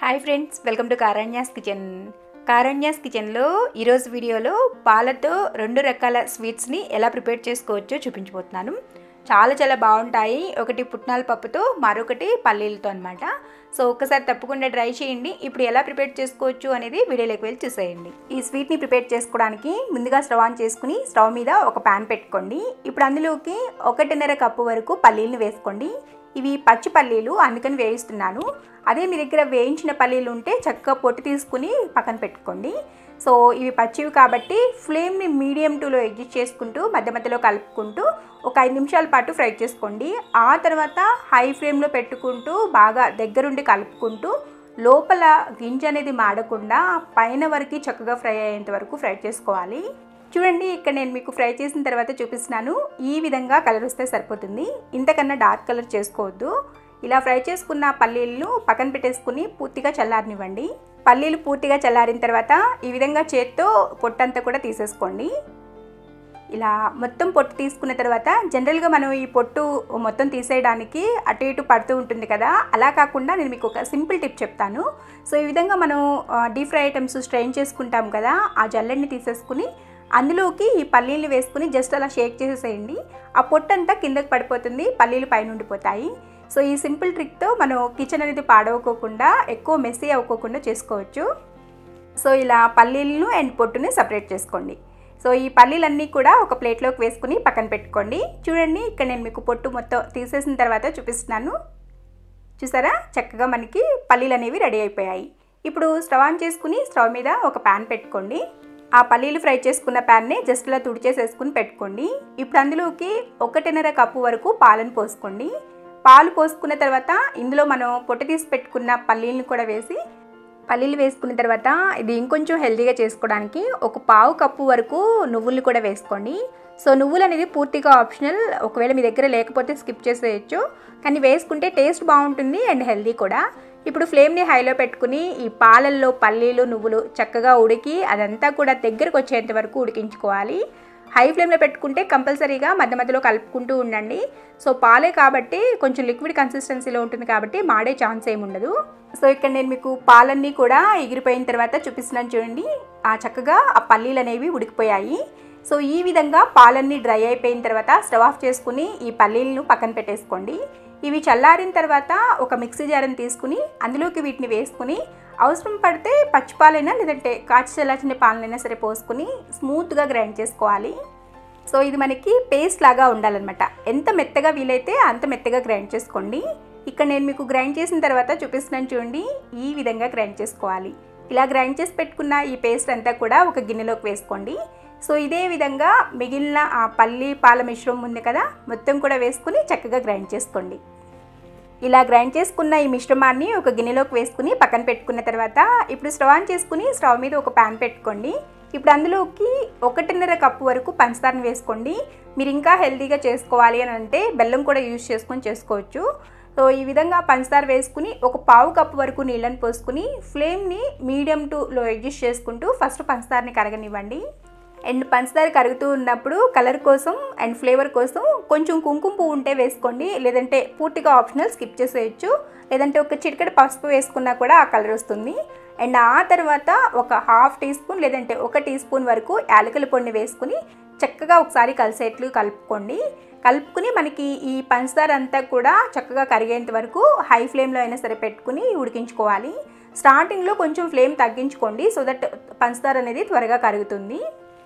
hi friends welcome to Karanya's kitchen Karanya's కిచెన్లో ఈరోజు వీడియోలో పాలతో రెండు రకాల స్వీట్స్ని ఎలా ప్రిపేర్ చేసుకోవచ్చో చూపించబోతున్నాను చాలా చాలా బాగుంటాయి ఒకటి పుట్నాల పప్పుతో మరొకటి పల్లీలతో అనమాట సో ఒక్కసారి తప్పకుండా ట్రై చేయండి ఇప్పుడు ఎలా ప్రిపేర్ చేసుకోవచ్చు అనేది వీడియోలోకి వెళ్ళి చూసేయండి ఈ స్వీట్ని ప్రిపేర్ చేసుకోవడానికి ముందుగా స్టవ్ ఆన్ చేసుకుని స్టవ్ మీద ఒక ప్యాన్ పెట్టుకోండి ఇప్పుడు అందులోకి ఒకటిన్నర కప్పు వరకు పల్లీలను వేసుకోండి ఇవి పచ్చి పల్లీలు అందుకని వేయిస్తున్నాను అదే మీ దగ్గర వేయించిన పల్లీలు ఉంటే చక్కగా పొట్టు తీసుకుని పక్కన పెట్టుకోండి సో ఇవి పచ్చివి కాబట్టి ఫ్లేమ్ని మీడియం టూలో అడ్జస్ట్ చేసుకుంటూ మధ్య మధ్యలో కలుపుకుంటూ ఒక ఐదు నిమిషాల పాటు ఫ్రై చేసుకోండి ఆ తర్వాత హై ఫ్లేమ్లో పెట్టుకుంటూ బాగా దగ్గరుండి కలుపుకుంటూ లోపల గింజ అనేది మాడకుండా పైన వరకు చక్కగా ఫ్రై అయ్యేంత వరకు ఫ్రై చేసుకోవాలి చూడండి ఇక్కడ నేను మీకు ఫ్రై చేసిన తర్వాత చూపిస్తున్నాను ఈ విధంగా కలర్ వస్తే సరిపోతుంది ఇంతకన్నా డార్క్ కలర్ చేసుకోవద్దు ఇలా ఫ్రై చేసుకున్న పల్లీలను పక్కన పెట్టేసుకుని పూర్తిగా చల్లారనివ్వండి పల్లీలు పూర్తిగా చల్లారిన తర్వాత ఈ విధంగా చేత్తో పొట్టంతా కూడా తీసేసుకోండి ఇలా మొత్తం పొట్టు తీసుకున్న తర్వాత జనరల్గా మనం ఈ పొట్టు మొత్తం తీసేయడానికి అటు ఇటు పడుతూ ఉంటుంది కదా అలా కాకుండా నేను మీకు ఒక సింపుల్ టిప్ చెప్తాను సో ఈ విధంగా మనం డీప్ ఫ్రై ఐటమ్స్ స్ట్రెయిన్ చేసుకుంటాం కదా ఆ జల్లెడ్ని తీసేసుకుని అందులోకి ఈ పల్లీలు వేసుకుని జస్ట్ అలా షేక్ చేసేసేయండి ఆ పొట్టు అంతా కిందకి పడిపోతుంది పల్లీలు పైన ఉండిపోతాయి సో ఈ సింపుల్ ట్రిక్తో మనం కిచెన్ అనేది పాడవకోకుండా ఎక్కువ మెస్సీ అవ్వకోకుండా చేసుకోవచ్చు సో ఇలా పల్లీలను అండ్ పొట్టుని సపరేట్ చేసుకోండి సో ఈ పల్లీలన్నీ కూడా ఒక ప్లేట్లోకి వేసుకుని పక్కన పెట్టుకోండి చూడండి ఇక్కడ నేను మీకు పొట్టు మొత్తం తీసేసిన తర్వాత చూపిస్తున్నాను చూసారా చక్కగా మనకి పల్లీలు అనేవి రెడీ అయిపోయాయి ఇప్పుడు స్టవ్ ఆన్ చేసుకుని స్టవ్ మీద ఒక ప్యాన్ పెట్టుకోండి ఆ పల్లీలు ఫ్రై చేసుకున్న ప్యాన్ని జస్ట్ ఇలా తుడిచేసేసుకుని పెట్టుకోండి ఇప్పుడు అందులోకి ఒకటిన్నర కప్పు వరకు పాలను పోసుకోండి పాలు పోసుకున్న తర్వాత ఇందులో మనం పొట్టు తీసి పెట్టుకున్న పల్లీలను కూడా వేసి పల్లీలు వేసుకున్న తర్వాత ఇది ఇంకొంచెం హెల్తీగా చేసుకోవడానికి ఒక పావు కప్పు వరకు నువ్వులు కూడా వేసుకోండి సో నువ్వులు అనేది పూర్తిగా ఆప్షనల్ ఒకవేళ మీ దగ్గర లేకపోతే స్కిప్ చేసేయచ్చు కానీ వేసుకుంటే టేస్ట్ బాగుంటుంది అండ్ హెల్తీ కూడా ఇప్పుడు ఫ్లేమ్ని హైలో పెట్టుకుని ఈ పాలల్లో పల్లీలు నువ్వులు చక్కగా ఉడికి అదంతా కూడా దగ్గరకు వచ్చేంత వరకు ఉడికించుకోవాలి హై ఫ్లేమ్లో పెట్టుకుంటే కంపల్సరీగా మధ్య మధ్యలో కలుపుకుంటూ ఉండండి సో పాలే కాబట్టి కొంచెం లిక్విడ్ కన్సిస్టెన్సీలో ఉంటుంది కాబట్టి మాడే ఛాన్స్ ఏమి ఉండదు సో ఇక్కడ నేను మీకు పాలన్నీ కూడా ఎగిరిపోయిన తర్వాత చూపిస్తున్నాను చూడండి ఆ చక్కగా ఆ పల్లీలు అనేవి ఉడికిపోయాయి సో ఈ విధంగా పాలన్నీ డ్రై అయిపోయిన తర్వాత స్టవ్ ఆఫ్ చేసుకుని ఈ పల్లీలను పక్కన పెట్టేసుకోండి ఇవి చల్లారిన తర్వాత ఒక మిక్సీ జార్ని తీసుకుని అందులోకి వీటిని వేసుకుని అవసరం పడితే పచ్చిపాలైనా లేదంటే కాచి చల్లార్చిన పాలనైనా సరే పోసుకుని స్మూత్గా గ్రైండ్ చేసుకోవాలి సో ఇది మనకి పేస్ట్ లాగా ఉండాలన్నమాట ఎంత మెత్తగా వీలైతే అంత మెత్తగా గ్రైండ్ చేసుకోండి ఇక్కడ నేను మీకు గ్రైండ్ చేసిన తర్వాత చూపిస్తున్నాను చూడండి ఈ విధంగా గ్రైండ్ చేసుకోవాలి ఇలా గ్రైండ్ చేసి పెట్టుకున్న ఈ పేస్ట్ అంతా కూడా ఒక గిన్నెలోకి వేసుకోండి సో ఇదే విధంగా మిగిలిన ఆ పల్లి పాల మిశ్రమం ఉంది కదా మొత్తం కూడా వేసుకుని చక్కగా గ్రైండ్ చేసుకోండి ఇలా గ్రైండ్ చేసుకున్న ఈ మిశ్రమాన్ని ఒక గిన్నెలోకి వేసుకుని పక్కన పెట్టుకున్న తర్వాత ఇప్పుడు స్టవ్ ఆన్ చేసుకుని స్టవ్ మీద ఒక ప్యాన్ పెట్టుకోండి ఇప్పుడు అందులోకి ఒకటిన్నర కప్పు వరకు పంచదారని వేసుకోండి మీరు ఇంకా హెల్తీగా చేసుకోవాలి అని అంటే బెల్లం కూడా యూజ్ చేసుకొని చేసుకోవచ్చు సో ఈ విధంగా పంచదార వేసుకుని ఒక పావు కప్పు వరకు నీళ్ళని పోసుకుని ఫ్లేమ్ని మీడియం టు లో అడ్జస్ట్ చేసుకుంటూ ఫస్ట్ పంచదారని కరగనివ్వండి అండ్ పంచదార కరుగుతూ ఉన్నప్పుడు కలర్ కోసం అండ్ ఫ్లేవర్ కోసం కొంచెం కుంకుమ పువ్వు ఉంటే వేసుకోండి లేదంటే పూర్తిగా ఆప్షనల్ స్కిప్ చేసేయచ్చు లేదంటే ఒక చిటికెడ పసుపు వేసుకున్నా కూడా ఆ కలర్ వస్తుంది అండ్ ఆ తర్వాత ఒక హాఫ్ టీ స్పూన్ లేదంటే ఒక టీ స్పూన్ వరకు యాలకుల పొడిని వేసుకుని చక్కగా ఒకసారి కలిసేట్లు కలుపుకోండి కలుపుకుని మనకి ఈ పంచదార అంతా కూడా చక్కగా కరిగేంత వరకు హై ఫ్లేమ్లో అయినా సరే పెట్టుకుని ఉడికించుకోవాలి స్టార్టింగ్లో కొంచెం ఫ్లేమ్ తగ్గించుకోండి సో దట్ పంచదార అనేది త్వరగా కరుగుతుంది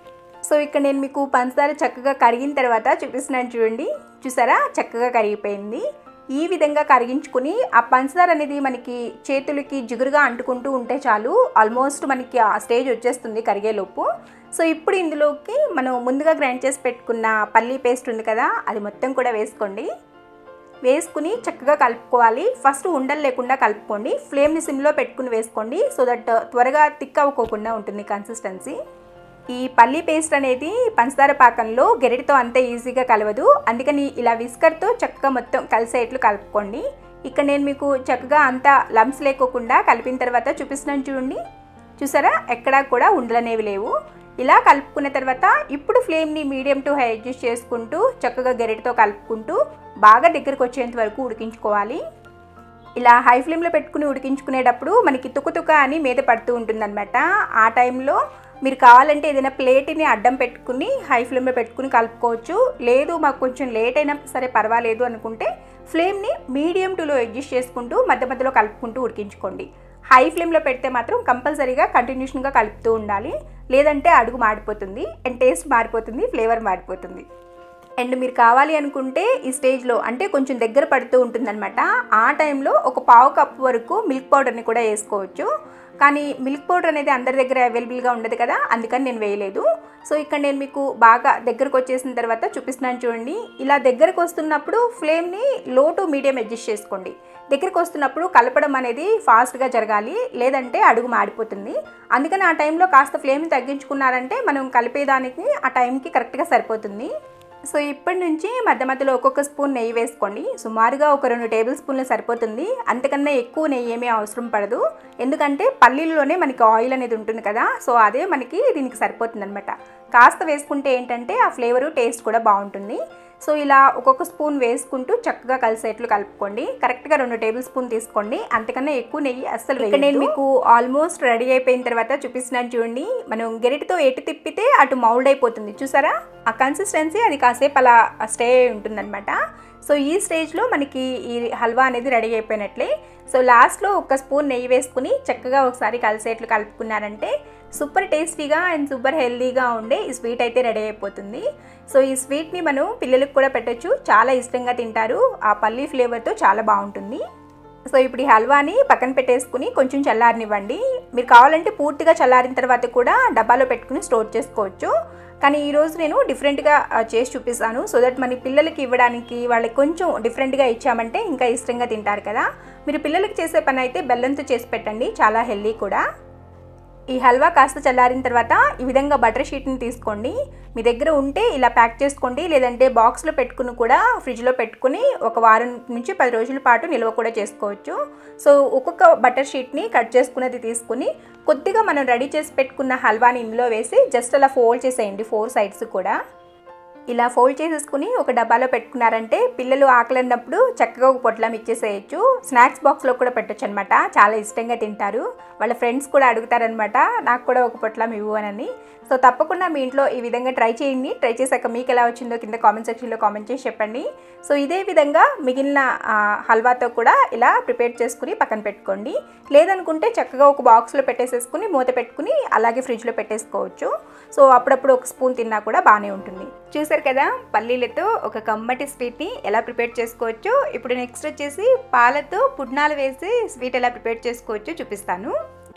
సో ఇక్కడ నేను మీకు పంచదార చక్కగా కరిగిన తర్వాత చూపిస్తున్నాను చూడండి చూసారా చక్కగా కరిగిపోయింది ఈ విధంగా కరిగించుకుని ఆ పంచదార అనేది మనకి చేతులకి జిగురుగా అంటుకుంటూ ఉంటే చాలు ఆల్మోస్ట్ మనకి ఆ స్టేజ్ వచ్చేస్తుంది కరిగేలోపు సో ఇప్పుడు ఇందులోకి మనం ముందుగా గ్రైండ్ చేసి పెట్టుకున్న పల్లీ పేస్ట్ ఉంది కదా అది మొత్తం కూడా వేసుకోండి వేసుకుని చక్కగా కలుపుకోవాలి ఫస్ట్ ఉండలు లేకుండా కలుపుకోండి ఫ్లేమ్ని సిమ్లో పెట్టుకుని వేసుకోండి సో దట్ త్వరగా థిక్ అవ్వకోకుండా ఉంటుంది కన్సిస్టెన్సీ ఈ పల్లీ పేస్ట్ అనేది పంచదార పాకంలో గెరటితో అంత ఈజీగా కలవదు అందుకని ఇలా విస్కర్తో చక్కగా మొత్తం కలిసేట్లు కలుపుకోండి ఇక్కడ నేను మీకు చక్కగా అంత లంప్స్ లేకోకుండా కలిపిన తర్వాత చూపిస్తున్నాను చూడండి చూసారా ఎక్కడా కూడా ఉండలనేవి లేవు ఇలా కలుపుకున్న తర్వాత ఇప్పుడు ఫ్లేమ్ని మీడియం టు హై అడ్జస్ట్ చేసుకుంటూ చక్కగా గెరటితో కలుపుకుంటూ బాగా దగ్గరకు వచ్చేంత వరకు ఉడికించుకోవాలి ఇలా హై ఫ్లేమ్లో పెట్టుకుని ఉడికించుకునేటప్పుడు మనకి తుక అని మీద పడుతూ ఉంటుందన్నమాట ఆ టైంలో మీరు కావాలంటే ఏదైనా ప్లేట్ని అడ్డం పెట్టుకుని హై ఫ్లేమ్లో పెట్టుకుని కలుపుకోవచ్చు లేదు మాకు కొంచెం లేట్ అయినా సరే పర్వాలేదు అనుకుంటే ఫ్లేమ్ని మీడియం టులో అడ్జస్ట్ చేసుకుంటూ మధ్య మధ్యలో కలుపుకుంటూ ఉడికించుకోండి హై ఫ్లేమ్లో పెడితే మాత్రం కంపల్సరీగా కంటిన్యూషన్గా కలుపుతూ ఉండాలి లేదంటే అడుగు మాడిపోతుంది అండ్ టేస్ట్ మారిపోతుంది ఫ్లేవర్ మారిపోతుంది అండ్ మీరు కావాలి అనుకుంటే ఈ స్టేజ్లో అంటే కొంచెం దగ్గర పడుతూ ఉంటుందన్నమాట ఆ టైంలో ఒక పావు కప్పు వరకు మిల్క్ పౌడర్ని కూడా వేసుకోవచ్చు కానీ మిల్క్ పౌడర్ అనేది అందరి దగ్గర అవైలబుల్గా ఉండదు కదా అందుకని నేను వేయలేదు సో ఇక్కడ నేను మీకు బాగా దగ్గరకు వచ్చేసిన తర్వాత చూపిస్తున్నాను చూడండి ఇలా దగ్గరకు వస్తున్నప్పుడు ఫ్లేమ్ని లో టు మీడియం అడ్జస్ట్ చేసుకోండి దగ్గరకు వస్తున్నప్పుడు కలపడం అనేది ఫాస్ట్గా జరగాలి లేదంటే అడుగు మాడిపోతుంది అందుకని ఆ టైంలో కాస్త ఫ్లేమ్ని తగ్గించుకున్నారంటే మనం కలిపేదానికి ఆ టైంకి కరెక్ట్గా సరిపోతుంది సో ఇప్పటి నుంచి మధ్య మధ్యలో ఒక్కొక్క స్పూన్ నెయ్యి వేసుకోండి సుమారుగా ఒక రెండు టేబుల్ స్పూన్లు సరిపోతుంది అంతకన్నా ఎక్కువ నెయ్యి ఏమీ అవసరం పడదు ఎందుకంటే పల్లీల్లోనే మనకి ఆయిల్ అనేది ఉంటుంది కదా సో అదే మనకి దీనికి సరిపోతుంది అనమాట కాస్త వేసుకుంటే ఏంటంటే ఆ ఫ్లేవరు టేస్ట్ కూడా బాగుంటుంది సో ఇలా ఒక్కొక్క స్పూన్ వేసుకుంటూ చక్కగా కలిసేట్లు కలుపుకోండి కరెక్ట్గా రెండు టేబుల్ స్పూన్ తీసుకోండి అంతకన్నా ఎక్కువ నెయ్యి అస్సలు ఇక్కడ నేను మీకు ఆల్మోస్ట్ రెడీ అయిపోయిన తర్వాత చూపిస్తున్నాను చూడండి మనం గెరిటితో ఎటు తిప్పితే అటు మౌల్డ్ అయిపోతుంది చూసారా ఆ కన్సిస్టెన్సీ అది కాసేపు అలా స్టే అయి ఉంటుందన్నమాట సో ఈ స్టేజ్లో మనకి ఈ హల్వా అనేది రెడీ అయిపోయినట్లే సో లాస్ట్లో ఒక స్పూన్ నెయ్యి వేసుకుని చక్కగా ఒకసారి కలిసేట్లు కలుపుకున్నారంటే సూపర్ టేస్టీగా అండ్ సూపర్ హెల్తీగా ఉండే ఈ స్వీట్ అయితే రెడీ అయిపోతుంది సో ఈ స్వీట్ని మనం పిల్లలకు కూడా పెట్టచ్చు చాలా ఇష్టంగా తింటారు ఆ పల్లీ ఫ్లేవర్తో చాలా బాగుంటుంది సో ఇప్పుడు ఈ హల్వాని పక్కన పెట్టేసుకుని కొంచెం చల్లారనివ్వండి మీరు కావాలంటే పూర్తిగా చల్లారిన తర్వాత కూడా డబ్బాలో పెట్టుకుని స్టోర్ చేసుకోవచ్చు కానీ ఈరోజు నేను డిఫరెంట్గా చేసి చూపిస్తాను సో దట్ మన పిల్లలకి ఇవ్వడానికి వాళ్ళకి కొంచెం డిఫరెంట్గా ఇచ్చామంటే ఇంకా ఇష్టంగా తింటారు కదా మీరు పిల్లలకి చేసే పని అయితే బెల్లంతో చేసి పెట్టండి చాలా హెల్దీ కూడా ఈ హల్వా కాస్త చల్లారిన తర్వాత ఈ విధంగా బటర్ షీట్ని తీసుకోండి మీ దగ్గర ఉంటే ఇలా ప్యాక్ చేసుకోండి లేదంటే బాక్స్లో పెట్టుకుని కూడా ఫ్రిడ్జ్లో పెట్టుకుని ఒక వారం నుంచి పది రోజుల పాటు నిల్వ కూడా చేసుకోవచ్చు సో ఒక్కొక్క బటర్ షీట్ని కట్ చేసుకున్నది తీసుకుని కొద్దిగా మనం రెడీ చేసి పెట్టుకున్న హల్వాని ఇందులో వేసి జస్ట్ అలా ఫోల్డ్ చేసేయండి ఫోర్ సైడ్స్ కూడా ఇలా ఫోల్డ్ చేసేసుకుని ఒక డబ్బాలో పెట్టుకున్నారంటే పిల్లలు ఆకలిన్నప్పుడు చక్కగా ఒక పొట్లం ఇచ్చేసేయచ్చు స్నాక్స్ బాక్స్లో కూడా పెట్టచ్చు అనమాట చాలా ఇష్టంగా తింటారు వాళ్ళ ఫ్రెండ్స్ కూడా అడుగుతారనమాట నాకు కూడా ఒక పొట్లం ఇవ్వనని సో తప్పకుండా మీ ఇంట్లో ఈ విధంగా ట్రై చేయండి ట్రై చేశాక మీకు ఎలా వచ్చిందో కింద కామెంట్ సెక్షన్లో కామెంట్ చేసి చెప్పండి సో ఇదే విధంగా మిగిలిన హల్వాతో కూడా ఇలా ప్రిపేర్ చేసుకుని పక్కన పెట్టుకోండి లేదనుకుంటే చక్కగా ఒక బాక్స్లో పెట్టేసేసుకుని మూత పెట్టుకుని అలాగే ఫ్రిడ్జ్లో పెట్టేసుకోవచ్చు సో అప్పుడప్పుడు ఒక స్పూన్ తిన్నా కూడా బాగానే ఉంటుంది చూసారు కదా పల్లీలతో ఒక కమ్మటి స్వీట్ని ఎలా ప్రిపేర్ చేసుకోవచ్చో ఇప్పుడు నెక్స్ట్ వచ్చేసి పాలతో పుట్నాలు వేసి స్వీట్ ఎలా ప్రిపేర్ చేసుకోవచ్చో చూపిస్తాను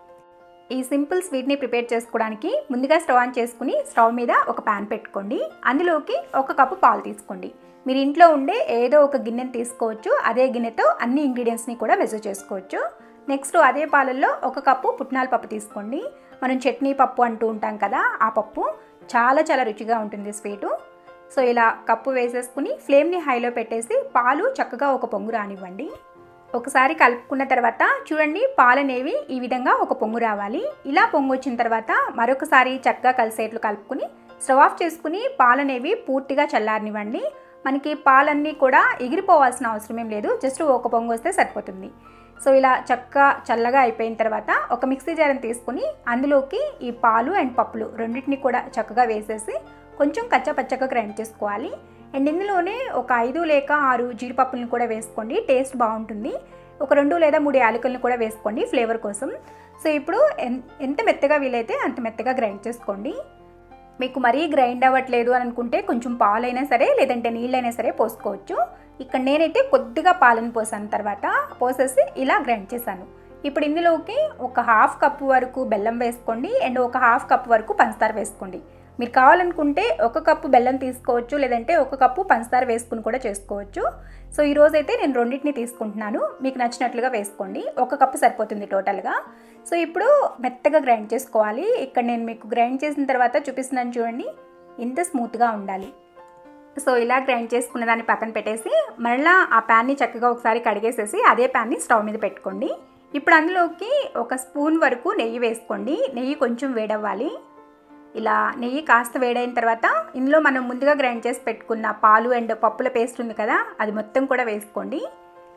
ఈ సింపుల్ స్వీట్ని ప్రిపేర్ చేసుకోవడానికి ముందుగా స్టవ్ ఆన్ చేసుకుని స్టవ్ మీద ఒక ప్యాన్ పెట్టుకోండి అందులోకి ఒక కప్పు పాలు తీసుకోండి మీరు ఇంట్లో ఉండే ఏదో ఒక గిన్నెని తీసుకోవచ్చు అదే గిన్నెతో అన్ని ఇంగ్రీడియంట్స్ని కూడా మెజర్ చేసుకోవచ్చు నెక్స్ట్ అదే పాలల్లో ఒక కప్పు పుట్నాల పప్పు తీసుకోండి మనం చట్నీ పప్పు అంటూ ఉంటాం కదా ఆ పప్పు చాలా చాలా రుచిగా ఉంటుంది స్వీటు సో ఇలా కప్పు వేసేసుకుని ఫ్లేమ్ని హైలో పెట్టేసి పాలు చక్కగా ఒక పొంగు రానివ్వండి ఒకసారి కలుపుకున్న తర్వాత చూడండి పాలనేవి ఈ విధంగా ఒక పొంగు రావాలి ఇలా పొంగు వచ్చిన తర్వాత మరొకసారి చక్కగా కలిసేట్లు కలుపుకుని స్టవ్ ఆఫ్ చేసుకుని పాలనేవి పూర్తిగా చల్లారనివ్వండి మనకి పాలన్నీ కూడా ఎగిరిపోవాల్సిన అవసరం ఏం లేదు జస్ట్ ఒక పొంగు వస్తే సరిపోతుంది సో ఇలా చక్కగా చల్లగా అయిపోయిన తర్వాత ఒక మిక్సీ జార్ని తీసుకుని అందులోకి ఈ పాలు అండ్ పప్పులు రెండింటిని కూడా చక్కగా వేసేసి కొంచెం కచ్చా పచ్చగా గ్రైండ్ చేసుకోవాలి అండ్ ఇందులోనే ఒక ఐదు లేక ఆరు జీడిపప్పులను కూడా వేసుకోండి టేస్ట్ బాగుంటుంది ఒక రెండు లేదా మూడు యాలకులను కూడా వేసుకోండి ఫ్లేవర్ కోసం సో ఇప్పుడు ఎంత మెత్తగా వీలైతే అంత మెత్తగా గ్రైండ్ చేసుకోండి మీకు మరీ గ్రైండ్ అవ్వట్లేదు అని అనుకుంటే కొంచెం పాలైనా సరే లేదంటే నీళ్ళైనా సరే పోసుకోవచ్చు ఇక్కడ నేనైతే కొద్దిగా పాలను పోసాను తర్వాత పోసేసి ఇలా గ్రైండ్ చేశాను ఇప్పుడు ఇందులోకి ఒక హాఫ్ కప్పు వరకు బెల్లం వేసుకోండి అండ్ ఒక హాఫ్ కప్ వరకు పంచదార వేసుకోండి మీరు కావాలనుకుంటే ఒక కప్పు బెల్లం తీసుకోవచ్చు లేదంటే ఒక కప్పు పంచదార వేసుకుని కూడా చేసుకోవచ్చు సో ఈ రోజైతే నేను రెండింటిని తీసుకుంటున్నాను మీకు నచ్చినట్లుగా వేసుకోండి ఒక కప్పు సరిపోతుంది టోటల్గా సో ఇప్పుడు మెత్తగా గ్రైండ్ చేసుకోవాలి ఇక్కడ నేను మీకు గ్రైండ్ చేసిన తర్వాత చూపిస్తున్నాను చూడండి ఇంత స్మూత్గా ఉండాలి సో ఇలా గ్రైండ్ చేసుకున్న దాన్ని పక్కన పెట్టేసి మళ్ళీ ఆ ప్యాన్ని చక్కగా ఒకసారి కడిగేసేసి అదే ప్యాన్ని స్టవ్ మీద పెట్టుకోండి ఇప్పుడు అందులోకి ఒక స్పూన్ వరకు నెయ్యి వేసుకోండి నెయ్యి కొంచెం వేడవ్వాలి ఇలా నెయ్యి కాస్త వేడైన తర్వాత ఇందులో మనం ముందుగా గ్రైండ్ చేసి పెట్టుకున్న పాలు అండ్ పప్పుల పేస్ట్ ఉంది కదా అది మొత్తం కూడా వేసుకోండి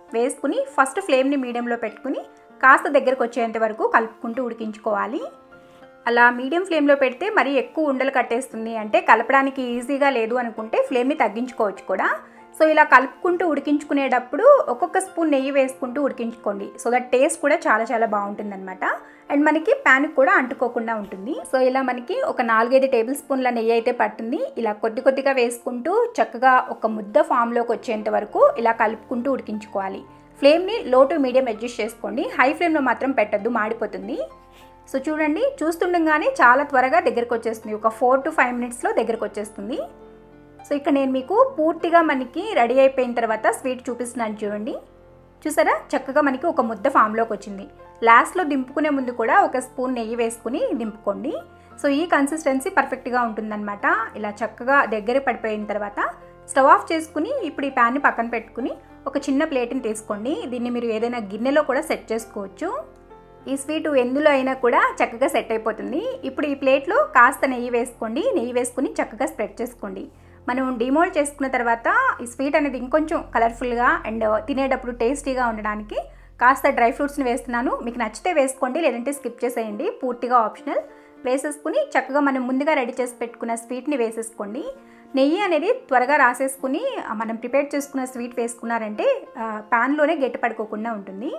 వేసుకుని ఫస్ట్ ఫ్లేమ్ని మీడియంలో పెట్టుకుని కాస్త దగ్గరకు వచ్చేంత వరకు కలుపుకుంటూ ఉడికించుకోవాలి అలా మీడియం ఫ్లేమ్లో పెడితే మరీ ఎక్కువ ఉండలు కట్టేస్తుంది అంటే కలపడానికి ఈజీగా లేదు అనుకుంటే ఫ్లేమ్ని తగ్గించుకోవచ్చు కూడా సో ఇలా కలుపుకుంటూ ఉడికించుకునేటప్పుడు ఒక్కొక్క స్పూన్ నెయ్యి వేసుకుంటూ ఉడికించుకోండి సో దట్ టేస్ట్ కూడా చాలా చాలా బాగుంటుంది అనమాట అండ్ మనకి ప్యాన్కి కూడా అంటుకోకుండా ఉంటుంది సో ఇలా మనకి ఒక నాలుగైదు టేబుల్ స్పూన్ల నెయ్యి అయితే పట్టింది ఇలా కొద్ది కొద్దిగా వేసుకుంటూ చక్కగా ఒక ముద్ద ఫామ్లోకి వచ్చేంత వరకు ఇలా కలుపుకుంటూ ఉడికించుకోవాలి ఫ్లేమ్ని లో టు మీడియం అడ్జస్ట్ చేసుకోండి హై ఫ్లేమ్లో మాత్రం పెట్టద్దు మాడిపోతుంది సో చూడండి చూస్తుండగానే చాలా త్వరగా దగ్గరకు వచ్చేస్తుంది ఒక ఫోర్ టు ఫైవ్ మినిట్స్లో దగ్గరకు వచ్చేస్తుంది సో ఇక్కడ నేను మీకు పూర్తిగా మనకి రెడీ అయిపోయిన తర్వాత స్వీట్ చూపిస్తున్నాను చూడండి చూసారా చక్కగా మనకి ఒక ముద్ద ఫామ్లోకి వచ్చింది లాస్ట్లో దింపుకునే ముందు కూడా ఒక స్పూన్ నెయ్యి వేసుకుని దింపుకోండి సో ఈ కన్సిస్టెన్సీ పర్ఫెక్ట్గా ఉంటుందన్నమాట ఇలా చక్కగా దగ్గర పడిపోయిన తర్వాత స్టవ్ ఆఫ్ చేసుకుని ఇప్పుడు ఈ ప్యాన్ని పక్కన పెట్టుకుని ఒక చిన్న ప్లేట్ని తీసుకోండి దీన్ని మీరు ఏదైనా గిన్నెలో కూడా సెట్ చేసుకోవచ్చు ఈ స్వీట్ ఎందులో అయినా కూడా చక్కగా సెట్ అయిపోతుంది ఇప్పుడు ఈ ప్లేట్లో కాస్త నెయ్యి వేసుకోండి నెయ్యి వేసుకుని చక్కగా స్ప్రెడ్ చేసుకోండి మనం డిమోల్డ్ చేసుకున్న తర్వాత ఈ స్వీట్ అనేది ఇంకొంచెం కలర్ఫుల్గా అండ్ తినేటప్పుడు టేస్టీగా ఉండడానికి కాస్త డ్రై ఫ్రూట్స్ని వేస్తున్నాను మీకు నచ్చితే వేసుకోండి లేదంటే స్కిప్ చేసేయండి పూర్తిగా ఆప్షనల్ వేసేసుకుని చక్కగా మనం ముందుగా రెడీ చేసి పెట్టుకున్న స్వీట్ని వేసేసుకోండి నెయ్యి అనేది త్వరగా రాసేసుకుని మనం ప్రిపేర్ చేసుకున్న స్వీట్ వేసుకున్నారంటే ప్యాన్లోనే గట్టి పడుకోకుండా ఉంటుంది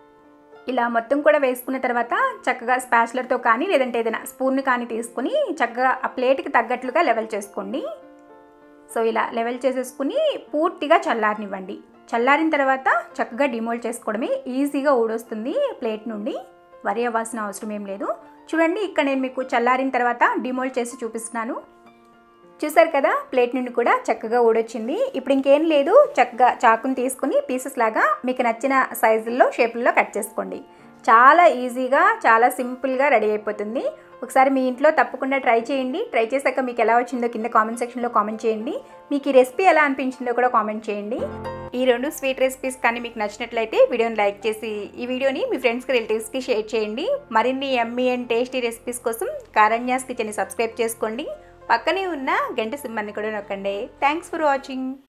ఇలా మొత్తం కూడా వేసుకున్న తర్వాత చక్కగా స్పాచులర్తో కానీ లేదంటే ఏదైనా స్పూన్ కానీ తీసుకుని చక్కగా ఆ ప్లేట్కి తగ్గట్లుగా లెవెల్ చేసుకోండి సో ఇలా లెవెల్ చేసేసుకుని పూర్తిగా చల్లారనివ్వండి చల్లారిన తర్వాత చక్కగా డిమోల్డ్ చేసుకోవడమే ఈజీగా ఊడొస్తుంది ప్లేట్ నుండి వరి అవ్వాల్సిన అవసరం ఏం లేదు చూడండి ఇక్కడ నేను మీకు చల్లారిన తర్వాత డిమోల్డ్ చేసి చూపిస్తున్నాను చూసారు కదా ప్లేట్ నుండి కూడా చక్కగా ఊడొచ్చింది ఇప్పుడు ఇంకేం లేదు చక్కగా చాకుని తీసుకుని పీసెస్ లాగా మీకు నచ్చిన సైజుల్లో షేపుల్లో కట్ చేసుకోండి చాలా ఈజీగా చాలా సింపుల్గా రెడీ అయిపోతుంది ఒకసారి మీ ఇంట్లో తప్పకుండా ట్రై చేయండి ట్రై చేశాక మీకు ఎలా వచ్చిందో కింద కామెంట్ సెక్షన్లో కామెంట్ చేయండి మీకు ఈ రెసిపీ ఎలా అనిపించిందో కూడా కామెంట్ చేయండి ఈ రెండు స్వీట్ రెసిపీస్ కానీ మీకు నచ్చినట్లయితే వీడియోని లైక్ చేసి ఈ వీడియోని మీ ఫ్రెండ్స్కి రిలేటివ్స్కి షేర్ చేయండి మరిన్ని ఎమ్మీ అండ్ టేస్టీ రెసిపీస్ కోసం కారణ్యాస్ కిచెన్ని సబ్స్క్రైబ్ చేసుకోండి పక్కనే ఉన్న గంట సింహాన్ని కూడా నొక్కండి థ్యాంక్స్ ఫర్ వాచింగ్